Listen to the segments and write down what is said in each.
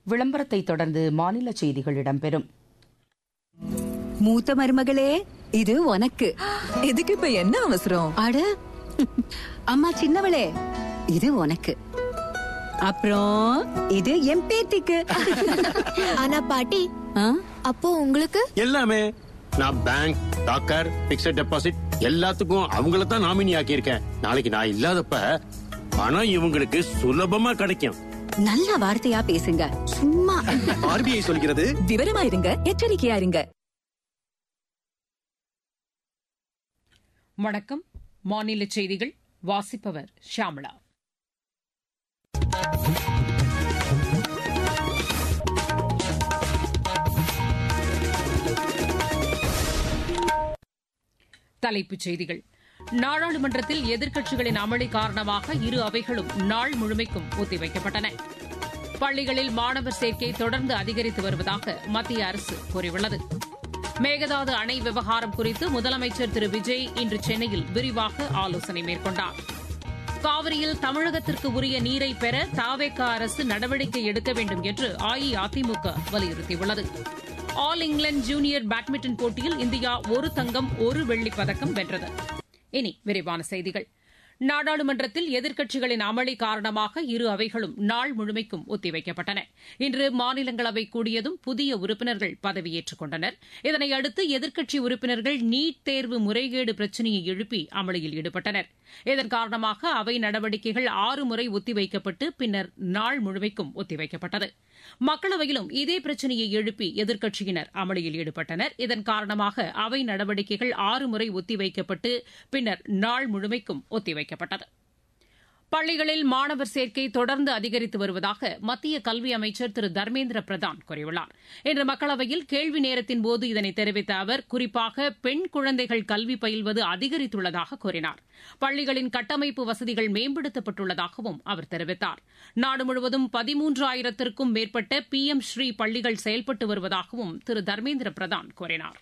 விளம்பரத்தை தொடர்ந்து மாநில செய்திகள் இடம்பெறும் மூத்த மருமகளே இது உனக்கு இதுக்கு இப்ப என்ன அவசரம் அட அம்மா சின்னவளே இது உனக்கு அப்புறம் இது என் பேத்திக்கு ஆனா பாட்டி ஆ? அப்போ உங்களுக்கு எல்லாமே நான் பேங்க் டாக்கர் பிக்ஸட் டெபாசிட் எல்லாத்துக்கும் அவங்கள தான் நாமினி ஆக்கியிருக்கேன் நாளைக்கு நான் இல்லாதப்ப பணம் இவங்களுக்கு சுலபமா கிடைக்கும் நல்ல வார்த்தையா பேசுங்க சும்மா ஆர்பிஐ சொல்கிறது விவரமா இருங்க எச்சரிக்கையா இருங்க வணக்கம் மாநில செய்திகள் வாசிப்பவர் ஷியாமளா தலைப்புச் செய்திகள் நாடாளுமன்றத்தில் எதிர்க்கட்சிகளின் அமளி காரணமாக இரு அவைகளும் நாள் முழுமைக்கும் ஒத்திவைக்கப்பட்டன பள்ளிகளில் மாணவர் சேர்க்கை தொடர்ந்து அதிகரித்து வருவதாக மத்திய அரசு கூறியுள்ளது மேகதாது அணை விவகாரம் குறித்து முதலமைச்சர் திரு விஜய் இன்று சென்னையில் விரிவாக ஆலோசனை மேற்கொண்டார் காவிரியில் தமிழகத்திற்கு உரிய நீரை பெற தாவேக அரசு நடவடிக்கை எடுக்க வேண்டும் என்று அஇஅதிமுக வலியுறுத்தியுள்ளது ஆல் இங்கிலாந்து ஜூனியர் பேட்மிண்டன் போட்டியில் இந்தியா ஒரு தங்கம் ஒரு வெள்ளிப் பதக்கம் வென்றது இனி விரிவான செய்திகள் நாடாளுமன்றத்தில் எதிர்க்கட்சிகளின் அமளி காரணமாக இரு அவைகளும் நாள் முழுமைக்கும் ஒத்திவைக்கப்பட்டன இன்று மாநிலங்களவை கூடியதும் புதிய உறுப்பினர்கள் பதவியேற்றுக் கொண்டனர் இதனையடுத்து எதிர்க்கட்சி உறுப்பினர்கள் நீட் தேர்வு முறைகேடு பிரச்சினையை எழுப்பி அமளியில் ஈடுபட்டனர் இதன் காரணமாக அவை நடவடிக்கைகள் ஆறு முறை ஒத்திவைக்கப்பட்டு பின்னர் நாள் முழுமைக்கும் ஒத்திவைக்கப்பட்டது மக்களவையிலும் இதே பிரச்சினையை எழுப்பி எதிர்க்கட்சியினர் அமளியில் ஈடுபட்டனர் இதன் காரணமாக அவை நடவடிக்கைகள் ஆறு முறை ஒத்திவைக்கப்பட்டு பின்னர் நாள் முழுமைக்கும் ஒத்திவைக்கப்பட்டது பள்ளிகளில் மாணவர் சேர்க்கை தொடர்ந்து அதிகரித்து வருவதாக மத்திய கல்வி அமைச்சர் திரு தர்மேந்திர பிரதான் கூறியுள்ளார் இன்று மக்களவையில் கேள்வி நேரத்தின் போது இதனை தெரிவித்த அவர் குறிப்பாக பெண் குழந்தைகள் கல்வி பயில்வது அதிகரித்துள்ளதாக கூறினார் பள்ளிகளின் கட்டமைப்பு வசதிகள் மேம்படுத்தப்பட்டுள்ளதாகவும் அவர் தெரிவித்தார் நாடு முழுவதும் பதிமூன்றாயிரத்திற்கும் மேற்பட்ட பி எம் ஸ்ரீ பள்ளிகள் செயல்பட்டு வருவதாகவும் திரு தர்மேந்திர பிரதான் கூறினார்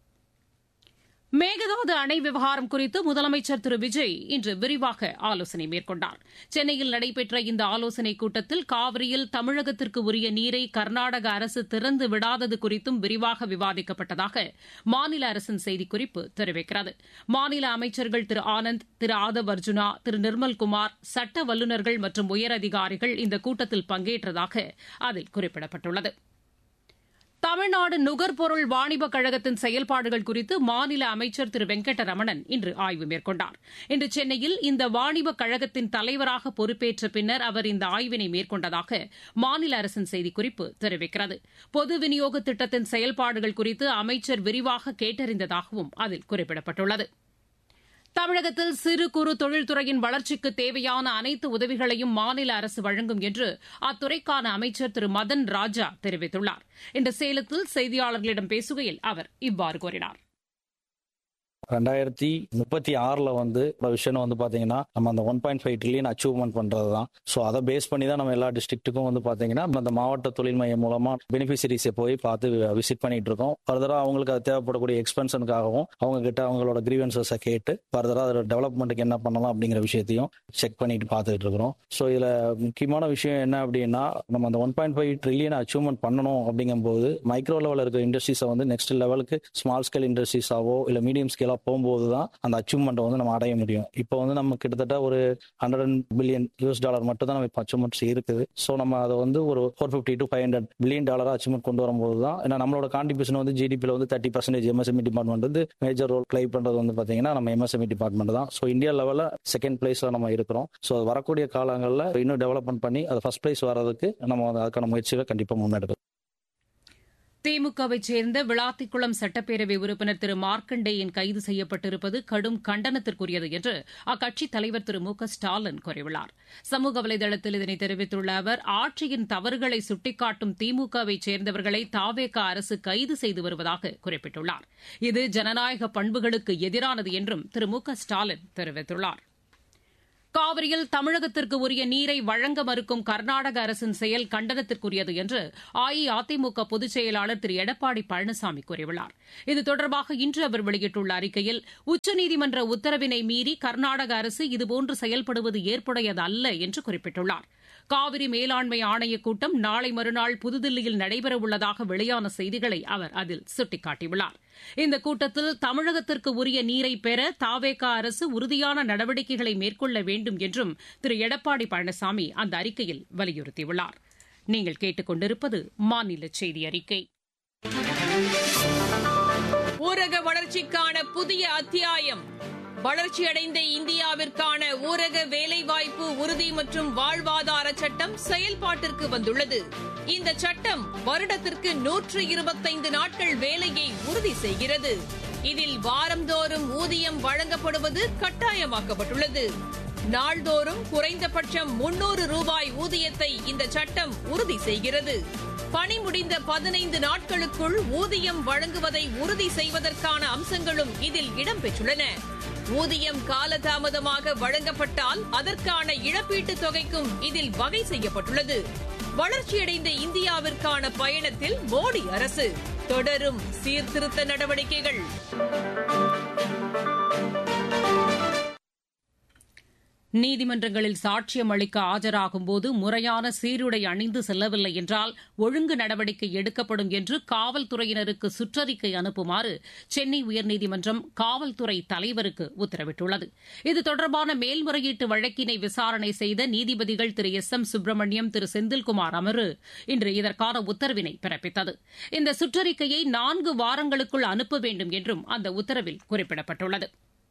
மேகதாது அணை விவகாரம் குறித்து முதலமைச்சர் திரு விஜய் இன்று விரிவாக ஆலோசனை மேற்கொண்டார் சென்னையில் நடைபெற்ற இந்த ஆலோசனைக் கூட்டத்தில் காவிரியில் தமிழகத்திற்கு உரிய நீரை கர்நாடக அரசு திறந்து விடாதது குறித்தும் விரிவாக விவாதிக்கப்பட்டதாக மாநில அரசின் செய்திக்குறிப்பு தெரிவிக்கிறது மாநில அமைச்சர்கள் திரு ஆனந்த் திரு ஆதவ் அர்ஜுனா திரு நிர்மல்குமார் சட்ட வல்லுநர்கள் மற்றும் உயரதிகாரிகள் இந்த கூட்டத்தில் பங்கேற்றதாக அதில் குறிப்பிடப்பட்டுள்ளது தமிழ்நாடு நுகர்பொருள் வாணிபக் கழகத்தின் செயல்பாடுகள் குறித்து மாநில அமைச்சர் திரு வெங்கட்டரமணன் இன்று ஆய்வு மேற்கொண்டார் இன்று சென்னையில் இந்த வாணிபக் கழகத்தின் தலைவராக பொறுப்பேற்ற பின்னர் அவர் இந்த ஆய்வினை மேற்கொண்டதாக மாநில அரசின் செய்திக்குறிப்பு தெரிவிக்கிறது பொது விநியோக திட்டத்தின் செயல்பாடுகள் குறித்து அமைச்சர் விரிவாக கேட்டறிந்ததாகவும் அதில் குறிப்பிடப்பட்டுள்ளது தமிழகத்தில் சிறு குறு தொழில்துறையின் வளர்ச்சிக்கு தேவையான அனைத்து உதவிகளையும் மாநில அரசு வழங்கும் என்று அத்துறைக்கான அமைச்சர் திரு மதன் ராஜா தெரிவித்துள்ளார் இன்று சேலத்தில் செய்தியாளர்களிடம் பேசுகையில் அவர் இவ்வாறு கூறினார் ரெண்டாயிரத்தி முப்பத்தி ஆறுல வந்து விஷயம் வந்து பாத்தீங்கன்னா நம்ம அந்த one point five trillion achievement பண்றது தான் ஸோ அதை பேஸ் பண்ணி தான் நம்ம எல்லா டிஸ்ட்ரிக்ட்டுக்கும் வந்து பாத்தீங்கன்னா அந்த மாவட்ட தொழில் மையம் மூலமா பெனிஃபிஷரிஸை போய் பார்த்து விசிட் பண்ணிட்டு இருக்கோம் ஃபர்தரா அவங்களுக்கு அது தேவைப்படக்கூடிய எக்ஸ்பென்ஷனுக்காகவும் அவங்க கிட்ட அவங்களோட கிரீவன்சஸை கேட்டு ஃபர்தரா அதோட டெவலப்மெண்ட்டுக்கு என்ன பண்ணலாம் அப்படிங்கிற விஷயத்தையும் செக் பண்ணிட்டு பார்த்துட்டு இருக்கிறோம் ஸோ இதுல முக்கியமான விஷயம் என்ன அப்படின்னா நம்ம அந்த one point five trillion achievement பண்ணணும் அப்படிங்கும்போது மைக்ரோ லெவலில் இருக்கிற இண்டஸ்ட்ரீஸை வந்து நெக்ஸ்ட் லெவலுக்கு ஸ்மால் ஸ்கேல் இண்டஸ்ட்ரீஸாவோ இல்லை மீடியம் ஸ்கேலா போகும்போது தான் அந்த அச்சீவ்மெண்ட்டை வந்து நம்ம அடைய முடியும் இப்போ வந்து நம்ம கிட்டத்தட்ட ஒரு ஹண்ட்ரட் பில்லியன் யூஎஸ் டாலர் மட்டும் தான் நம்ம இப்போ அச்சீவ்மெண்ட்ஸ் இருக்குது ஸோ நம்ம அதை வந்து ஒரு four fifty to five hundred billion டாலராக அச்சீவ்மெண்ட் கொண்டு வரும்போது தான் ஏன்னா நம்மளோட கான்ட்ரிபியூஷன் வந்து ஜிடிபியில் வந்து தேர்ட்டி பர்சன்டேஜ் எம்எஸ்எம்இ டிபார்ட்மெண்ட் வந்து மேஜர் ரோல் ப்ளே பண்ணுறது வந்து பார்த்தீங்கன்னா நம்ம எம்எஸ்எம்இ டிபார்ட்மெண்ட் தான் ஸோ இந்தியா லெவலில் செகண்ட் பிளேஸில் நம்ம இருக்கிறோம் ஸோ வரக்கூடிய காலங்களில் இன்னும் டெவலப்மெண்ட் பண்ணி அது ஃபர்ஸ்ட் பிளேஸ் வர்றதுக்கு நம்ம அதுக்கான முயற்சிகளை கண்டிப்பாக முன்னெடுக்கணும் திமுகவை சேர்ந்த விளாத்திக்குளம் சட்டப்பேரவை உறுப்பினர் திரு மார்க்கண்டேயன் கைது செய்யப்பட்டிருப்பது கடும் கண்டனத்திற்குரியது என்று அக்கட்சித் தலைவர் திரு மு க ஸ்டாலின் கூறியுள்ளார் சமூக வலைதளத்தில் இதனை தெரிவித்துள்ள அவர் ஆட்சியின் தவறுகளை சுட்டிக்காட்டும் திமுகவை சேர்ந்தவர்களை தாவேக அரசு கைது செய்து வருவதாக குறிப்பிட்டுள்ளார் இது ஜனநாயக பண்புகளுக்கு எதிரானது என்றும் திரு மு க ஸ்டாலின் தெரிவித்துள்ளார் காவிரியில் தமிழகத்திற்கு உரிய நீரை வழங்க மறுக்கும் கர்நாடக அரசின் செயல் கண்டனத்திற்குரியது என்று அஇஅதிமுக பொதுச் செயலாளர் திரு எடப்பாடி பழனிசாமி கூறியுள்ளார் இது தொடர்பாக இன்று அவர் வெளியிட்டுள்ள அறிக்கையில் உச்சநீதிமன்ற உத்தரவினை மீறி கர்நாடக அரசு இதுபோன்று செயல்படுவது ஏற்புடையது அல்ல என்று குறிப்பிட்டுள்ளார் காவிரி மேலாண்மை ஆணையக் கூட்டம் நாளை மறுநாள் புதுதில்லியில் நடைபெறவுள்ளதாக வெளியான செய்திகளை அவர் அதில் சுட்டிக்காட்டியுள்ளார் இந்த கூட்டத்தில் தமிழகத்திற்கு உரிய நீரை பெற தாவேகா அரசு உறுதியான நடவடிக்கைகளை மேற்கொள்ள வேண்டும் என்றும் திரு எடப்பாடி பழனிசாமி அந்த அறிக்கையில் வலியுறுத்தியுள்ளார் நீங்கள் கேட்டுக்கொண்டிருப்பது மாநில செய்தி அறிக்கை ஊரக வளர்ச்சிக்கான புதிய அத்தியாயம் வளர்ச்சியடைந்த இந்தியாவிற்கான ஊரக வேலைவாய்ப்பு உறுதி மற்றும் வாழ்வாதார சட்டம் செயல்பாட்டிற்கு வந்துள்ளது இந்த சட்டம் வருடத்திற்கு நூற்று இருபத்தைந்து நாட்கள் வேலையை உறுதி செய்கிறது இதில் வாரந்தோறும் ஊதியம் வழங்கப்படுவது கட்டாயமாக்கப்பட்டுள்ளது நாள்தோறும் குறைந்தபட்சம் முன்னூறு ரூபாய் ஊதியத்தை இந்த சட்டம் உறுதி செய்கிறது பணி முடிந்த பதினைந்து நாட்களுக்குள் ஊதியம் வழங்குவதை உறுதி செய்வதற்கான அம்சங்களும் இதில் இடம்பெற்றுள்ளன ஊதியம் காலதாமதமாக வழங்கப்பட்டால் அதற்கான இழப்பீட்டுத் தொகைக்கும் இதில் வகை செய்யப்பட்டுள்ளது வளர்ச்சியடைந்த இந்தியாவிற்கான பயணத்தில் மோடி அரசு தொடரும் சீர்திருத்த நடவடிக்கைகள் நீதிமன்றங்களில் சாட்சியம் அளிக்க ஆஜராகும்போது முறையான சீருடை அணிந்து செல்லவில்லை என்றால் ஒழுங்கு நடவடிக்கை எடுக்கப்படும் என்று காவல்துறையினருக்கு சுற்றறிக்கை அனுப்புமாறு சென்னை உயர்நீதிமன்றம் காவல்துறை தலைவருக்கு உத்தரவிட்டுள்ளது இது தொடர்பான மேல்முறையீட்டு வழக்கினை விசாரணை செய்த நீதிபதிகள் திரு எஸ் எம் சுப்பிரமணியம் திரு செந்தில்குமார் அமர்வு இன்று இதற்கான உத்தரவினை பிறப்பித்தது இந்த சுற்றறிக்கையை நான்கு வாரங்களுக்குள் அனுப்ப வேண்டும் என்றும் அந்த உத்தரவில் குறிப்பிடப்பட்டுள்ளது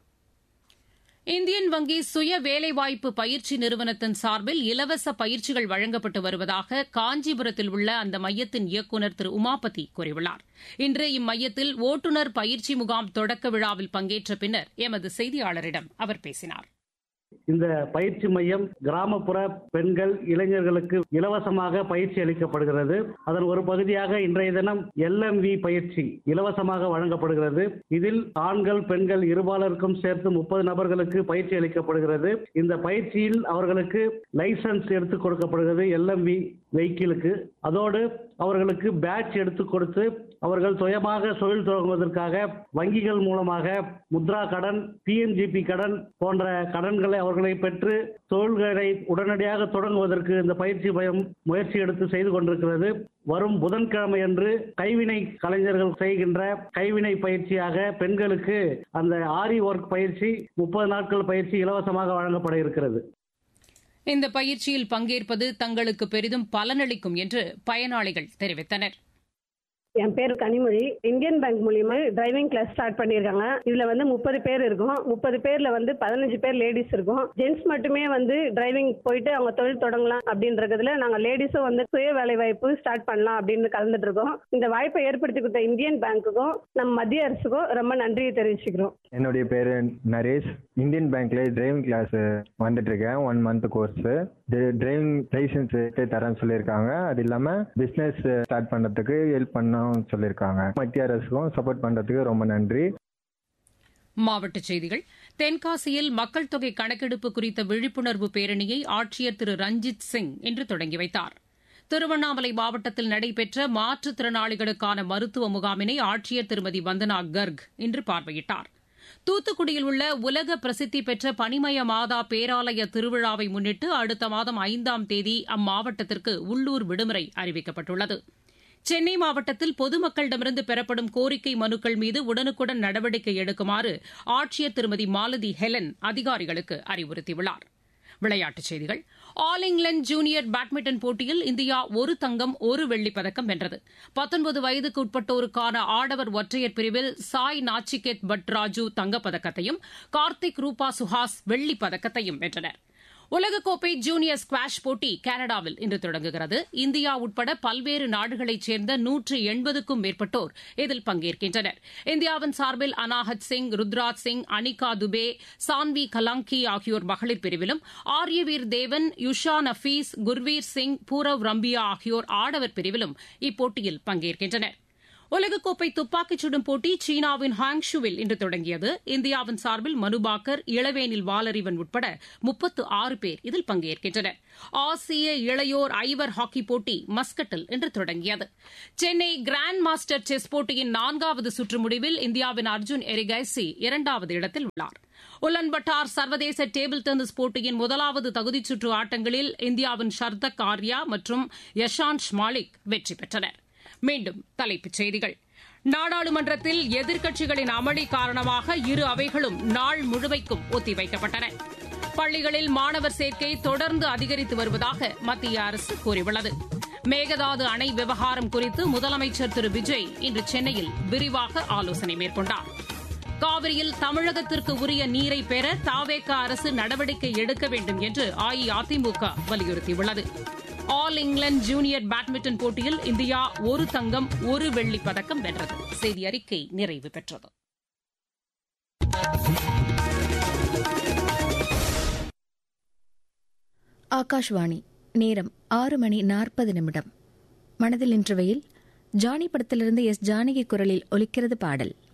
இந்தியன் வங்கி சுய வேலைவாய்ப்பு பயிற்சி நிறுவனத்தின் சார்பில் இலவச பயிற்சிகள் வழங்கப்பட்டு வருவதாக காஞ்சிபுரத்தில் உள்ள அந்த மையத்தின் இயக்குநர் திரு உமாபதி கூறியுள்ளார் இன்று இம்மையத்தில் ஓட்டுநர் பயிற்சி முகாம் தொடக்க விழாவில் பங்கேற்ற பின்னர் எமது செய்தியாளரிடம் அவர் பேசினார் இந்த பயிற்சி மையம் கிராமப்புற பெண்கள் இளைஞர்களுக்கு இலவசமாக பயிற்சி அளிக்கப்படுகிறது அதன் ஒரு பகுதியாக இன்றைய தினம் எல்எம்வி பயிற்சி இலவசமாக வழங்கப்படுகிறது இதில் ஆண்கள் பெண்கள் இருபாலருக்கும் சேர்த்து முப்பது நபர்களுக்கு பயிற்சி அளிக்கப்படுகிறது இந்த பயிற்சியில் அவர்களுக்கு லைசன்ஸ் எடுத்து கொடுக்கப்படுகிறது எல்எம்வி வெஹிக்கிளுக்கு அதோடு அவர்களுக்கு பேட்ச் எடுத்து கொடுத்து அவர்கள் சுயமாக தொழில் தொடங்குவதற்காக வங்கிகள் மூலமாக முத்ரா கடன் பிஎன்ஜிபி கடன் போன்ற கடன்களை அவர்களை பெற்று தொழில்களை உடனடியாக தொடங்குவதற்கு இந்த பயிற்சி மையம் முயற்சி எடுத்து செய்து கொண்டிருக்கிறது வரும் புதன்கிழமை அன்று கைவினை கலைஞர்கள் செய்கின்ற கைவினை பயிற்சியாக பெண்களுக்கு அந்த ஆரி ஒர்க் பயிற்சி முப்பது நாட்கள் பயிற்சி இலவசமாக வழங்கப்பட இருக்கிறது இந்த பயிற்சியில் பங்கேற்பது தங்களுக்கு பெரிதும் பலனளிக்கும் என்று பயனாளிகள் தெரிவித்தனர் என் பேர் கனிமொழி இந்தியன் பேங்க் மூலியமா டிரைவிங் கிளாஸ் ஸ்டார்ட் பண்ணியிருக்காங்க இதுல வந்து முப்பது பேர் இருக்கும் முப்பது பேர்ல வந்து பதினஞ்சு பேர் லேடிஸ் இருக்கும் ஜென்ட்ஸ் மட்டுமே வந்து டிரைவிங் போயிட்டு அவங்க தொழில் தொடங்கலாம் அப்படின்றதுல நாங்க லேடிஸும் வந்து சுய வேலை வாய்ப்பு ஸ்டார்ட் பண்ணலாம் அப்படின்னு கலந்துட்டு இருக்கோம் இந்த வாய்ப்பை ஏற்படுத்தி கொடுத்த இந்தியன் பேங்க்குக்கும் நம்ம மத்திய அரசுக்கும் ரொம்ப நன்றியை தெரிவிச்சுக்கிறோம் என்னுடைய பேர் நரேஷ் இந்தியன் பேங்க்ல டிரைவிங் கிளாஸ் வந்துட்டு இருக்கேன் one month course driving licence தரேன்னு சொல்லியிருக்காங்க அது இல்லாம பிசினஸ் ஸ்டார்ட் பண்றதுக்கு ஹெல்ப் பண்ண சொல்லியிருக்காங்க மத்திய அரசுக்கும் சப்போர்ட் பண்றதுக்கு ரொம்ப நன்றி மாவட்டச் செய்திகள் தென்காசியில் மக்கள் தொகை கணக்கெடுப்பு குறித்த விழிப்புணர்வு பேரணியை ஆட்சியர் திரு ரஞ்சித் சிங் இன்று தொடங்கி வைத்தார் திருவண்ணாமலை மாவட்டத்தில் நடைபெற்ற மாற்றுத்திறனாளிகளுக்கான மருத்துவ முகாமினை ஆட்சியர் திருமதி வந்தனா கர்க் இன்று பார்வையிட்டார் தூத்துக்குடியில் உள்ள உலக பிரசித்தி பெற்ற பனிமய மாதா பேராலய திருவிழாவை முன்னிட்டு அடுத்த மாதம் ஐந்தாம் தேதி அம்மாவட்டத்திற்கு உள்ளூர் விடுமுறை அறிவிக்கப்பட்டுள்ளது சென்னை மாவட்டத்தில் பொதுமக்களிடமிருந்து பெறப்படும் கோரிக்கை மனுக்கள் மீது உடனுக்குடன் நடவடிக்கை எடுக்குமாறு ஆட்சியர் திருமதி மாலதி ஹெலன் அதிகாரிகளுக்கு அறிவுறுத்தியுள்ளார் விளையாட்டுச் செய்திகள் ஆல் இங்கிலாந்து ஜூனியர் பேட்மிண்டன் போட்டியில் இந்தியா ஒரு தங்கம் ஒரு வெள்ளிப் பதக்கம் வென்றது பத்தொன்பது வயதுக்கு உட்பட்டோருக்கான ஆடவர் ஒற்றையர் பிரிவில் சாய் நாச்சிகேத் பட்ராஜு தங்கப்பதக்கத்தையும் கார்த்திக் ரூபா சுஹாஸ் வெள்ளிப் பதக்கத்தையும் வென்றனர் உலகக்கோப்பை ஜூனியர் ஸ்குவாஷ் போட்டி கனடாவில் இன்று தொடங்குகிறது இந்தியா உட்பட பல்வேறு நாடுகளைச் சேர்ந்த நூற்று எண்பதுக்கும் மேற்பட்டோர் இதில் பங்கேற்கின்றனர் இந்தியாவின் சார்பில் அனாஹத் சிங் ருத்ராஜ் சிங் அனிகா துபே சான்வி கலாங்கி ஆகியோர் மகளிர் பிரிவிலும் ஆரியவீர் தேவன் யுஷா நஃபீஸ் குர்வீர் சிங் பூரவ் ரம்பியா ஆகியோர் ஆடவர் பிரிவிலும் இப்போட்டியில் பங்கேற்கின்றனர் உலகக்கோப்பை துப்பாக்கிச் சுடும் போட்டி சீனாவின் ஹாங்ஷுவில் இன்று தொடங்கியது இந்தியாவின் சார்பில் மனுபாக்கர் இளவேனில் வாலறிவன் உட்பட முப்பத்து ஆறு பேர் இதில் பங்கேற்கின்றனர் ஆசிய இளையோர் ஐவர் ஹாக்கி போட்டி மஸ்கட்டில் இன்று தொடங்கியது சென்னை கிராண்ட் மாஸ்டர் செஸ் போட்டியின் நான்காவது சுற்று முடிவில் இந்தியாவின் அர்ஜுன் எரிகைசி இரண்டாவது இடத்தில் உள்ளார் உலன்பட்டார் சர்வதேச டேபிள் டென்னிஸ் போட்டியின் முதலாவது தகுதிச் சுற்று ஆட்டங்களில் இந்தியாவின் ஷர்தக் ஆர்யா மற்றும் யஷாந்த் மாலிக் வெற்றி பெற்றனர் மீண்டும் தலைப்புச் செய்திகள் நாடாளுமன்றத்தில் எதிர்க்கட்சிகளின் அமளி காரணமாக இரு அவைகளும் நாள் முழுமைக்கும் ஒத்திவைக்கப்பட்டன பள்ளிகளில் மாணவர் சேர்க்கை தொடர்ந்து அதிகரித்து வருவதாக மத்திய அரசு கூறியுள்ளது மேகதாது அணை விவகாரம் குறித்து முதலமைச்சர் திரு விஜய் இன்று சென்னையில் விரிவாக ஆலோசனை மேற்கொண்டார் காவிரியில் தமிழகத்திற்கு உரிய நீரை பெற தாவேக அரசு நடவடிக்கை எடுக்க வேண்டும் என்று அஇஅதிமுக வலியுறுத்தியுள்ளது ஆல் இங்கிலாந்து ஜூனியர் பேட்மிண்டன் போட்டியில் இந்தியா ஒரு தங்கம் ஒரு வெள்ளிப் பதக்கம் வென்றது செய்தி அறிக்கை நிறைவு பெற்றது ஆகாஷ்வாணி நேரம் ஆறு மணி நாற்பது நிமிடம் மனதில் நின்றவையில் ஜானி படத்திலிருந்து எஸ் ஜானகி குரலில் ஒலிக்கிறது பாடல்